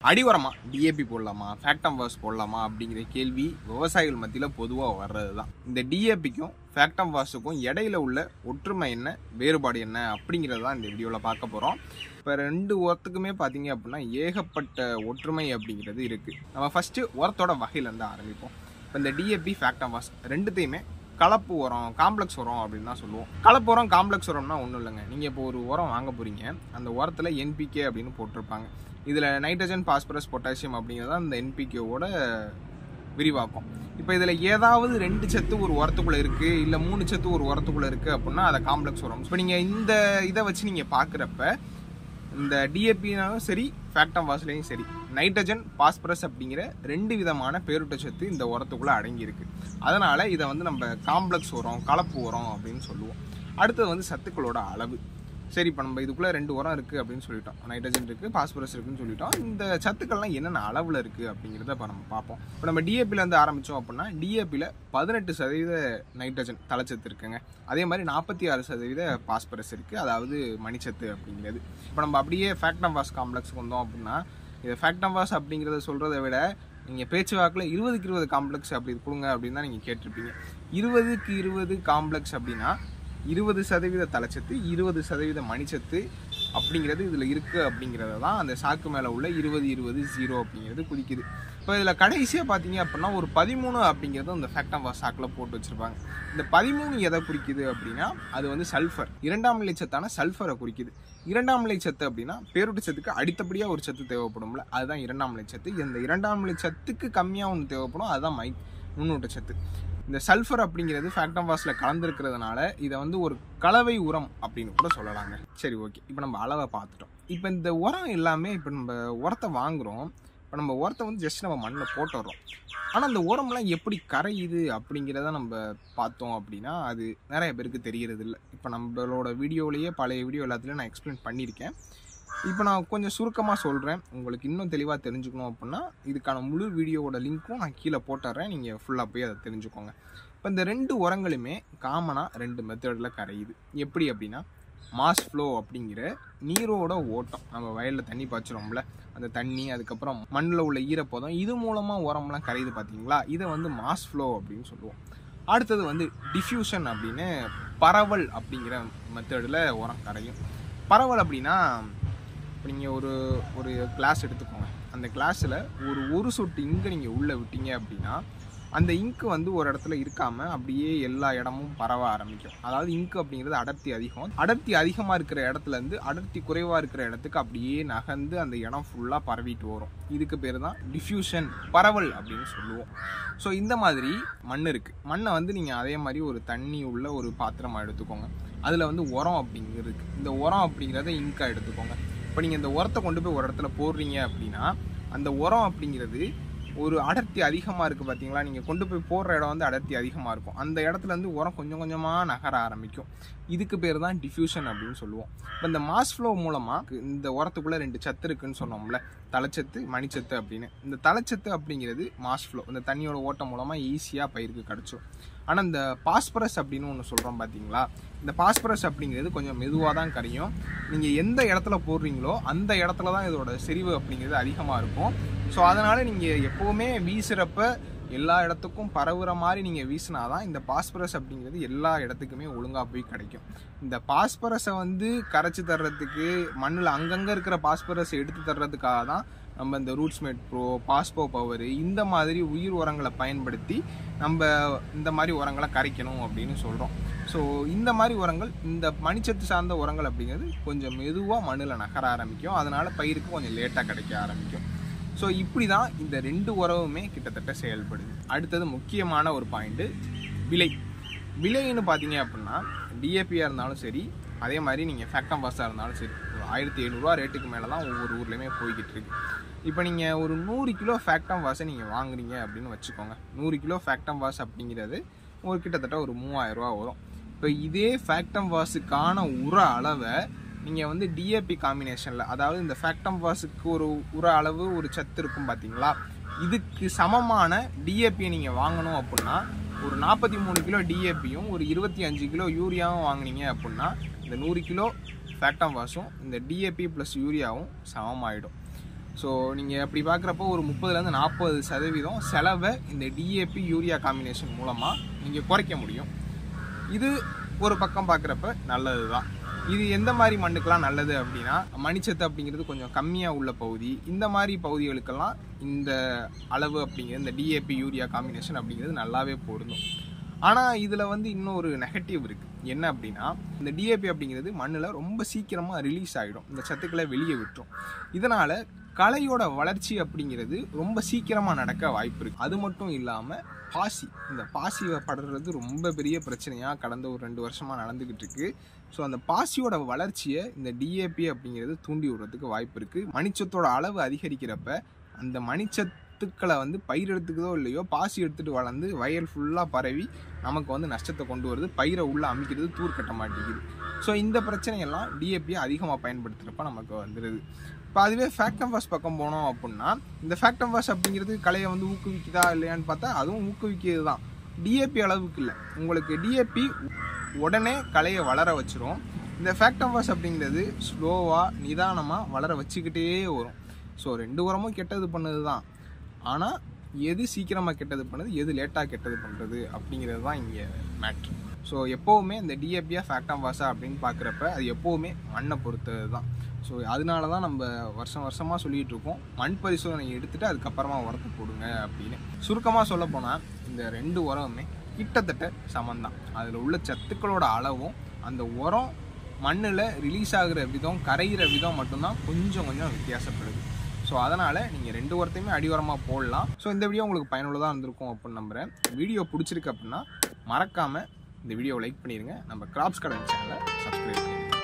அடி உரமா டிஏபி போடலாமா ஃபேக்டம் வாஸ் போடலாமா அப்படிங்கிற கேள்வி விவசாயிகள் மத்தியில் பொதுவாக வர்றது தான் இந்த டிஏபிக்கும் ஃபேக்டம் வாஸுக்கும் இடையில உள்ள ஒற்றுமை என்ன வேறுபாடு என்ன அப்படிங்கிறது தான் இந்த வீடியோவில் பார்க்க போகிறோம் இப்போ ரெண்டு உரத்துக்குமே பார்த்தீங்க அப்படின்னா ஏகப்பட்ட ஒற்றுமை அப்படிங்கிறது இருக்குது நம்ம ஃபஸ்ட்டு உரத்தோட வகையிலேருந்து ஆரம்பிப்போம் இப்போ இந்த டிஏபி ஃபேக்டம் வாஸ் ரெண்டுத்தையுமே கலப்பு உரம் காம்ப்ளெக்ஸ் உரம் அப்படின்னு தான் சொல்லுவோம் கலப்பு உரம் காம்ப்ளெக்ஸ் உரம்னா ஒன்றும் இல்லைங்க நீங்கள் இப்போ ஒரு உரம் வாங்க போகிறீங்க அந்த உரத்தில் என்பிகே அப்படின்னு போட்டிருப்பாங்க இதில் நைட்ரஜன் பாஸ்பரஸ் பொட்டாசியம் அப்படிங்கிறது தான் இந்த என்பிகேவோட விரிவாக்கம் இப்போ இதில் ஏதாவது ரெண்டு சத்து ஒரு உரத்துக்குள்ளே இருக்குது இல்லை மூணு சத்து ஒரு உரத்துக்குள்ளே இருக்குது அப்படின்னா அதை காம்ப்ளெக்ஸ் உரம் இப்போ நீங்கள் இந்த இதை வச்சு நீங்கள் பார்க்குறப்ப இந்த டிஏபினாலும் சரி ஃபேக்டம் வாஸ்லையும் சரி நைட்ரஜன் பாஸ்பரஸ் அப்படிங்கிற ரெண்டு விதமான பேரூட்டச்சத்து இந்த உரத்துக்குள்ளே அடங்கியிருக்கு அதனால் இதை வந்து நம்ம காம்ப்ளெக்ஸ் உரம் கலப்பு உரம் அப்படின்னு சொல்லுவோம் அடுத்தது வந்து சத்துக்களோட அளவு சரி இப்போ நம்ம இதுக்குள்ளே ரெண்டு உரம் இருக்குது அப்படின்னு சொல்லிட்டோம் நைட்ரஜன் இருக்குது பாஸ்பரஸ் இருக்குன்னு சொல்லிட்டோம் இந்த சத்துக்கள்லாம் என்னென்ன அளவில் இருக்குது அப்படிங்கிறத இப்போ நம்ம பார்ப்போம் இப்போ நம்ம டிஏபிலேருந்து ஆரம்பித்தோம் அப்படின்னா டிஏபியில் பதினெட்டு சதவீத நைட்ரஜன் தலைச்சத்து இருக்குங்க அதே மாதிரி நாற்பத்தி ஆறு சதவீத பாஸ்பரஸ் இருக்குது அதாவது மணிச்சத்து அப்படிங்கிறது இப்போ நம்ம அப்படியே ஃபேக்டம் வாஸ் காம்ப்ளெக்ஸ் வந்தோம் அப்படின்னா இது ஃபேக்டம் வாஸ் அப்படிங்கிறத சொல்கிறத விட நீங்கள் பேச்சுவாக்கில் இருபதுக்கு இருபது காம்ப்ளெக்ஸ் அப்படி கொடுங்க அப்படின்னு தான் நீங்கள் கேட்டிருப்பீங்க இருபதுக்கு இருபது காம்ப்ளெக்ஸ் அப்படின்னா இருபது சதவீத தலைச்சத்து இருபது சதவீத மணிச்சத்து அப்படிங்கிறது இதில் இருக்குது அப்படிங்கிறத தான் அந்த சாக்கு மேலே உள்ள இருபது இருபது ஜீரோ அப்படிங்கிறது குறிக்குது இப்போ இதில் கடைசியாக பார்த்தீங்க அப்படின்னா ஒரு பதிமூணு அப்படிங்கிறது அந்த ஃபேக்டம் சாக்கில் போட்டு வச்சுருப்பாங்க இந்த பதிமூணு எதை குறிக்குது அப்படின்னா அது வந்து சல்ஃபர் இரண்டாம் நிலை சத்தான சல்ஃபரை குறிக்குது இரண்டாம் நிலை சத்து அப்படின்னா பேரூட்டு சத்துக்கு அடித்தபடியாக ஒரு சத்து தேவைப்படும்ல அதுதான் இரண்டாம் நிலை சத்து இந்த இரண்டாம் நிலை சத்துக்கு கம்மியாக ஒன்று தேவைப்படும் அதுதான் மை நுண்ணூட்ட சத்து இந்த சல்ஃபர் அப்படிங்கிறது ஃபேக்டம் வாஸில் கலந்துருக்கிறதுனால இதை வந்து ஒரு கலவை உரம் அப்படின்னு கூட சொல்லலாங்க சரி ஓகே இப்போ நம்ம அளவை பார்த்துட்டோம் இப்போ இந்த உரம் எல்லாமே இப்போ நம்ம உரத்தை வாங்குகிறோம் இப்போ நம்ம உரத்தை வந்து ஜஸ்ட் நம்ம மண்ணில் போட்டுடுறோம் ஆனால் அந்த உரம்லாம் எப்படி கரையுது அப்படிங்கிறத நம்ம பார்த்தோம் அப்படின்னா அது நிறைய பேருக்கு தெரியறது இல்லை இப்போ நம்மளோட வீடியோலேயே பழைய வீடியோ எல்லாத்துலேயும் நான் எக்ஸ்பிளைன் பண்ணியிருக்கேன் இப்போ நான் கொஞ்சம் சுருக்கமாக சொல்கிறேன் உங்களுக்கு இன்னும் தெளிவாக தெரிஞ்சுக்கணும் அப்படின்னா இதுக்கான முழு வீடியோவோட லிங்க்கும் நான் கீழே போட்டுறேன் நீங்கள் ஃபுல்லாக போய் அதை தெரிஞ்சுக்கோங்க இப்போ இந்த ரெண்டு உரங்களுமே காமனாக ரெண்டு மெத்தடில் கரையுது எப்படி அப்படின்னா மாஸ் ஃப்ளோ அப்படிங்கிற நீரோட ஓட்டம் நம்ம வயலில் தண்ணி பாய்ச்சிரோம்ல அந்த தண்ணி அதுக்கப்புறம் மண்ணில் உள்ள ஈரப்பதம் இது மூலமாக உரம்லாம் கரையுது பார்த்தீங்களா இதை வந்து மாஸ் ஃப்ளோ அப்படின்னு சொல்லுவோம் அடுத்தது வந்து டிஃப்யூஷன் அப்படின்னு பரவல் அப்படிங்கிற மெத்தடில் உரம் கரையும் பரவல் அப்படின்னா இப்போ நீங்கள் ஒரு ஒரு கிளாஸ் எடுத்துக்கோங்க அந்த கிளாஸில் ஒரு ஒரு சொட்டு இங்கை நீங்கள் உள்ளே விட்டீங்க அப்படின்னா அந்த இங்கு வந்து ஒரு இடத்துல இருக்காமல் அப்படியே எல்லா இடமும் பரவ ஆரம்பிக்கும் அதாவது இங்கு அப்படிங்கிறது அடர்த்தி அதிகம் அடர்த்தி அதிகமாக இருக்கிற இடத்துலேருந்து அடர்த்தி குறைவாக இருக்கிற இடத்துக்கு அப்படியே நகர்ந்து அந்த இடம் ஃபுல்லாக பரவிட்டு வரும் இதுக்கு பேர் தான் டிஃப்யூஷன் பரவல் அப்படின்னு சொல்லுவோம் ஸோ இந்த மாதிரி மண் இருக்குது மண்ணை வந்து நீங்கள் அதே மாதிரி ஒரு தண்ணி உள்ள ஒரு பாத்திரமாக எடுத்துக்கோங்க அதில் வந்து உரம் அப்படிங்கிறது இருக்குது இந்த உரம் அப்படிங்கிறத இங்காக எடுத்துக்கோங்க இப்போ நீங்கள் இந்த உரத்தை கொண்டு போய் ஒரு இடத்துல போடுறீங்க அப்படின்னா அந்த உரம் அப்படிங்கிறது ஒரு அடர்த்தி அதிகமாக இருக்குது பார்த்தீங்களா நீங்கள் கொண்டு போய் போடுற இடம் வந்து அடர்த்தி அதிகமாக இருக்கும் அந்த இடத்துல இருந்து உரம் கொஞ்சம் கொஞ்சமாக நகர ஆரம்பிக்கும் இதுக்கு பேர் தான் டிஃப்யூஷன் அப்படின்னு சொல்லுவோம் இப்போ இந்த மாஸ் ஃப்ளோ மூலமாக இந்த உரத்துக்குள்ளே ரெண்டு சத்து இருக்குன்னு சொன்னோம்ல தலைச்சத்து மணிச்சத்து அப்படின்னு இந்த தலைச்சத்து அப்படிங்கிறது மாஸ் ஃப்ளோ இந்த தண்ணியோட ஓட்டம் மூலமாக ஈஸியாக பயிருக்கு கிடச்சிரும் ஆனால் இந்த பாஸ்பரஸ் அப்படின்னு ஒன்று சொல்கிறோம் பார்த்தீங்களா இந்த பாஸ்பரஸ் அப்படிங்கிறது கொஞ்சம் மெதுவாக தான் கரையும் நீங்கள் எந்த இடத்துல போடுறீங்களோ அந்த இடத்துல தான் இதோட செறிவு அப்படிங்கிறது அதிகமாக இருக்கும் ஸோ அதனால் நீங்கள் எப்போவுமே வீசுகிறப்ப எல்லா இடத்துக்கும் பரவுற மாதிரி நீங்கள் வீசினா தான் இந்த பாஸ்பரஸ் அப்படிங்கிறது எல்லா இடத்துக்குமே ஒழுங்காக போய் கிடைக்கும் இந்த பாஸ்பரஸை வந்து கரைச்சி தர்றதுக்கு மண்ணில் அங்கங்கே இருக்கிற பாஸ்பரஸை எடுத்து தர்றதுக்காக தான் நம்ம இந்த ரூட்ஸ்மேட் ப்ரோ பாஸ்போ பவர் இந்த மாதிரி உயிர் உரங்களை பயன்படுத்தி நம்ம இந்த மாதிரி உரங்களை கரைக்கணும் அப்படின்னு சொல்கிறோம் ஸோ இந்த மாதிரி உரங்கள் இந்த மணிச்சத்து சார்ந்த உரங்கள் அப்படிங்கிறது கொஞ்சம் மெதுவாக மண்ணில் நகர ஆரம்பிக்கும் அதனால் பயிருக்கு கொஞ்சம் லேட்டாக கிடைக்க ஆரம்பிக்கும் ஸோ இப்படி தான் இந்த ரெண்டு உறவுமே கிட்டத்தட்ட செயல்படுது அடுத்தது முக்கியமான ஒரு பாயிண்ட்டு விலை விலைன்னு பார்த்தீங்க அப்படின்னா டிஏபியாக இருந்தாலும் சரி அதே மாதிரி நீங்கள் ஃபேக்டம் பாஸாக இருந்தாலும் சரி ஒரு ஆயிரத்தி எழுநூறுவா ரேட்டுக்கு மேலே தான் ஒவ்வொரு ஊர்லேயுமே போய்கிட்டு இருக்கு இப்போ நீங்கள் ஒரு நூறு கிலோ ஃபேக்டம் வாஸை நீங்கள் வாங்குறீங்க அப்படின்னு வச்சுக்கோங்க நூறு கிலோ ஃபேக்டம் வாஸ் அப்படிங்கிறது ஒரு கிட்டத்தட்ட ஒரு மூவாயிரரூவா வரும் இப்போ இதே ஃபேக்டம் வாஸுக்கான உர அளவை நீங்கள் வந்து டிஏபி காம்பினேஷனில் அதாவது இந்த ஃபேக்டம் வாஸுக்கு ஒரு உர அளவு ஒரு சத்து இருக்கும் பார்த்தீங்களா இதுக்கு சமமான டிஏபியை நீங்கள் வாங்கணும் அப்படின்னா ஒரு நாற்பத்தி மூணு கிலோ டிஏபியும் ஒரு இருபத்தி அஞ்சு கிலோ யூரியாவும் வாங்குனீங்க அப்படின்னா இந்த நூறு கிலோ ஃபேக்டம் வாஷும் இந்த டிஏபி ப்ளஸ் யூரியாவும் சமமாயிடும் ஸோ நீங்கள் அப்படி பார்க்குறப்போ ஒரு முப்பதுலேருந்து நாற்பது சதவீதம் செலவை இந்த டிஏபி யூரியா காம்பினேஷன் மூலமாக நீங்கள் குறைக்க முடியும் இது ஒரு பக்கம் பார்க்குறப்ப நல்லது தான் இது எந்த மாதிரி மண்ணுக்கெல்லாம் நல்லது அப்படின்னா மணிச்சத்து அப்படிங்கிறது கொஞ்சம் கம்மியாக உள்ள பகுதி இந்த மாதிரி பகுதிகளுக்கெல்லாம் இந்த அளவு அப்படிங்கிறது இந்த டிஏபி யூரியா காம்பினேஷன் அப்படிங்கிறது நல்லாவே பொருந்தும் ஆனால் இதில் வந்து இன்னொரு நெகட்டிவ் இருக்குது என்ன அப்படின்னா இந்த டிஏபி அப்படிங்கிறது மண்ணில் ரொம்ப சீக்கிரமாக ரிலீஸ் ஆகிடும் இந்த சத்துக்களை வெளியே விட்டுரும் இதனால் களையோட வளர்ச்சி அப்படிங்கிறது ரொம்ப சீக்கிரமாக நடக்க வாய்ப்பு இருக்குது அது மட்டும் இல்லாமல் பாசி இந்த பாசி படுறது ரொம்ப பெரிய பிரச்சனையாக கடந்த ஒரு ரெண்டு வருஷமாக நடந்துக்கிட்டு இருக்கு ஸோ அந்த பாசியோட வளர்ச்சியை இந்த டிஏபி அப்படிங்கிறது தூண்டி விடுறதுக்கு வாய்ப்பு இருக்குது மணிச்சத்தோட அளவு அதிகரிக்கிறப்ப அந்த மணிச்சத்துக்களை வந்து பயிர் எடுத்துக்கிறதோ இல்லையோ பாசி எடுத்துகிட்டு வளர்ந்து வயல் ஃபுல்லாக பரவி நமக்கு வந்து நஷ்டத்தை கொண்டு வருது பயிரை உள்ளே அமைக்கிறது தூர் கட்ட மாட்டேங்குது ஸோ இந்த பிரச்சனையெல்லாம் டிஏபியை அதிகமாக பயன்படுத்துகிறப்ப நமக்கு வந்துடுது இப்போ அதுவே ஃபேக்டம் வாஷ் பக்கம் போனோம் அப்படின்னா இந்த ஃபேக்டம் வாஷ் அப்படிங்கிறது கலையை வந்து ஊக்குவிக்குதா இல்லையான்னு பார்த்தா அதுவும் ஊக்குவிக்கிறது தான் டிஏபி அளவுக்கு இல்லை உங்களுக்கு டிஏபி உடனே கலையை வளர வச்சிரும் இந்த ஃபேக்டம் வாஷ் அப்படிங்கிறது ஸ்லோவாக நிதானமாக வளர வச்சுக்கிட்டே வரும் ஸோ ரெண்டு உரமும் கெட்டது பண்ணது தான் ஆனால் எது சீக்கிரமாக கெட்டது பண்ணுது எது லேட்டாக கெட்டது பண்ணுறது அப்படிங்கிறது தான் இங்கே மேட்ரு ஸோ எப்போவுமே இந்த டிஏபியா ஃபேக்டம் வாஷா அப்படின்னு பார்க்குறப்ப அது எப்போவுமே மண்ணை பொறுத்தது தான் ஸோ அதனால தான் நம்ம வருஷம் வருஷமாக சொல்லிகிட்டு இருக்கோம் மண் பரிசோதனை எடுத்துகிட்டு அதுக்கப்புறமா உரத்தை போடுங்க அப்படின்னு சுருக்கமாக சொல்ல போனால் இந்த ரெண்டு உரமுமே கிட்டத்தட்ட சமந்தான் அதில் உள்ள சத்துக்களோட அளவும் அந்த உரம் மண்ணில் ரிலீஸ் ஆகுற விதம் கரைகிற விதம் மட்டும்தான் கொஞ்சம் கொஞ்சம் வித்தியாசப்படுது ஸோ அதனால் நீங்கள் ரெண்டு உரத்தையுமே அடி உரமாக போடலாம் ஸோ இந்த வீடியோ உங்களுக்கு பயனுள்ளதாக இருந்திருக்கும் அப்படின்னு நம்புகிறேன் வீடியோ பிடிச்சிருக்கு அப்படின்னா மறக்காமல் இந்த வீடியோவை லைக் பண்ணிடுங்க நம்ம கிராப்ஸ் கடை சேனலை சப்ஸ்கிரைப் பண்ணிடுங்க